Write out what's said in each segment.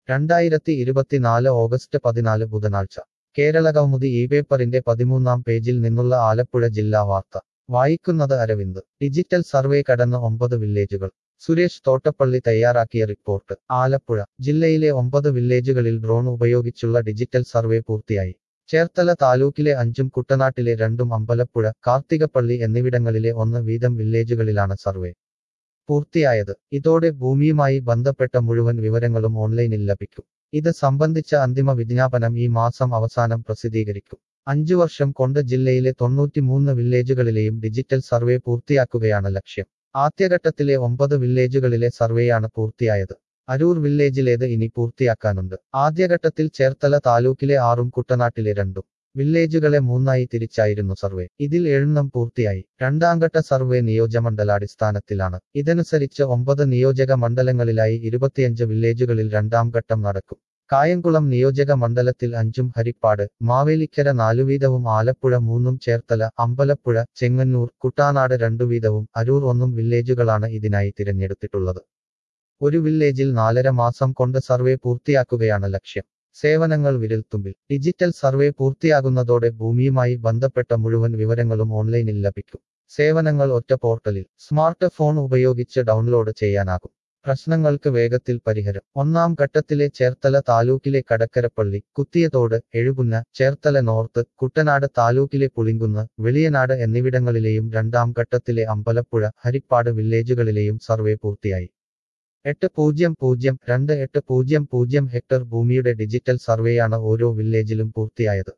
രണ്ടായിരത്തി ഇരുപത്തിനാല് ഓഗസ്റ്റ് പതിനാല് ബുധനാഴ്ച കേരളകൗമുദി ഈ പേപ്പറിന്റെ പതിമൂന്നാം പേജിൽ നിന്നുള്ള ആലപ്പുഴ ജില്ലാ വാർത്ത വായിക്കുന്നത് അരവിന്ദ് ഡിജിറ്റൽ സർവേ കടന്ന് ഒമ്പത് വില്ലേജുകൾ സുരേഷ് തോട്ടപ്പള്ളി തയ്യാറാക്കിയ റിപ്പോർട്ട് ആലപ്പുഴ ജില്ലയിലെ ഒമ്പത് വില്ലേജുകളിൽ ഡ്രോൺ ഉപയോഗിച്ചുള്ള ഡിജിറ്റൽ സർവേ പൂർത്തിയായി ചേർത്തല താലൂക്കിലെ അഞ്ചും കുട്ടനാട്ടിലെ രണ്ടും അമ്പലപ്പുഴ കാർത്തികപ്പള്ളി എന്നിവിടങ്ങളിലെ ഒന്ന് വീതം വില്ലേജുകളിലാണ് സർവേ പൂർത്തിയായത് ഇതോടെ ഭൂമിയുമായി ബന്ധപ്പെട്ട മുഴുവൻ വിവരങ്ങളും ഓൺലൈനിൽ ലഭിക്കും ഇത് സംബന്ധിച്ച അന്തിമ വിജ്ഞാപനം ഈ മാസം അവസാനം പ്രസിദ്ധീകരിക്കും അഞ്ചു വർഷം കൊണ്ട് ജില്ലയിലെ തൊണ്ണൂറ്റിമൂന്ന് വില്ലേജുകളിലെയും ഡിജിറ്റൽ സർവേ പൂർത്തിയാക്കുകയാണ് ലക്ഷ്യം ആദ്യഘട്ടത്തിലെ ഒമ്പത് വില്ലേജുകളിലെ സർവേയാണ് പൂർത്തിയായത് അരൂർ വില്ലേജിലേത് ഇനി പൂർത്തിയാക്കാനുണ്ട് ആദ്യഘട്ടത്തിൽ ചേർത്തല താലൂക്കിലെ ആറും കുട്ടനാട്ടിലെ രണ്ടും വില്ലേജുകളെ മൂന്നായി തിരിച്ചായിരുന്നു സർവേ ഇതിൽ എഴുണ്ണം പൂർത്തിയായി രണ്ടാംഘട്ട സർവേ നിയോജമണ്ഡലാടിസ്ഥാനത്തിലാണ് ഇതനുസരിച്ച് ഒമ്പത് നിയോജക മണ്ഡലങ്ങളിലായി ഇരുപത്തിയഞ്ച് വില്ലേജുകളിൽ രണ്ടാം ഘട്ടം നടക്കും കായംകുളം നിയോജക മണ്ഡലത്തിൽ അഞ്ചും ഹരിപ്പാട് മാവേലിക്കര നാലുവീതവും ആലപ്പുഴ മൂന്നും ചേർത്തല അമ്പലപ്പുഴ ചെങ്ങന്നൂർ കുട്ടാനാട് രണ്ടു വീതവും അരൂർ ഒന്നും വില്ലേജുകളാണ് ഇതിനായി തിരഞ്ഞെടുത്തിട്ടുള്ളത് ഒരു വില്ലേജിൽ നാലര മാസം കൊണ്ട് സർവേ പൂർത്തിയാക്കുകയാണ് ലക്ഷ്യം സേവനങ്ങൾ വിരൽത്തുമ്പിൽ ഡിജിറ്റൽ സർവേ പൂർത്തിയാകുന്നതോടെ ഭൂമിയുമായി ബന്ധപ്പെട്ട മുഴുവൻ വിവരങ്ങളും ഓൺലൈനിൽ ലഭിക്കും സേവനങ്ങൾ ഒറ്റ പോർട്ടലിൽ സ്മാർട്ട് ഫോൺ ഉപയോഗിച്ച് ഡൗൺലോഡ് ചെയ്യാനാകും പ്രശ്നങ്ങൾക്ക് വേഗത്തിൽ പരിഹാരം ഒന്നാം ഘട്ടത്തിലെ ചേർത്തല താലൂക്കിലെ കടക്കരപ്പള്ളി കുത്തിയതോട് എഴുകുന്ന ചേർത്തല നോർത്ത് കുട്ടനാട് താലൂക്കിലെ പുളിങ്കുന്ന് വെളിയനാട് എന്നിവിടങ്ങളിലെയും രണ്ടാം ഘട്ടത്തിലെ അമ്പലപ്പുഴ ഹരിപ്പാട് വില്ലേജുകളിലെയും സർവേ പൂർത്തിയായി എട്ട് പൂജ്യം പൂജ്യം രണ്ട് എട്ട് പൂജ്യം പൂജ്യം ഹെക്ടർ ഭൂമിയുടെ ഡിജിറ്റൽ സർവേയാണ് ഓരോ വില്ലേജിലും പൂർത്തിയായത്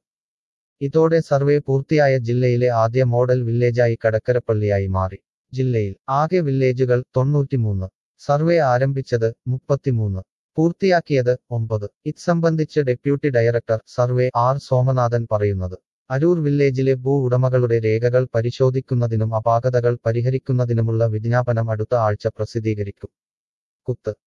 ഇതോടെ സർവേ പൂർത്തിയായ ജില്ലയിലെ ആദ്യ മോഡൽ വില്ലേജായി കടക്കരപ്പള്ളിയായി മാറി ജില്ലയിൽ ആകെ വില്ലേജുകൾ തൊണ്ണൂറ്റിമൂന്ന് സർവേ ആരംഭിച്ചത് മുപ്പത്തിമൂന്ന് പൂർത്തിയാക്കിയത് ഒമ്പത് ഇത് സംബന്ധിച്ച് deputy director survey R Somanathan പറയുന്നത് അരൂർ വില്ലേജിലെ ഭൂ ഉടമകളുടെ രേഖകൾ പരിശോധിക്കുന്നതിനും അപാകതകൾ പരിഹരിക്കുന്നതിനുമുള്ള വിജ്ഞാപനം അടുത്ത ആഴ്ച പ്രസിദ്ധീകരിക്കും കുത്ത്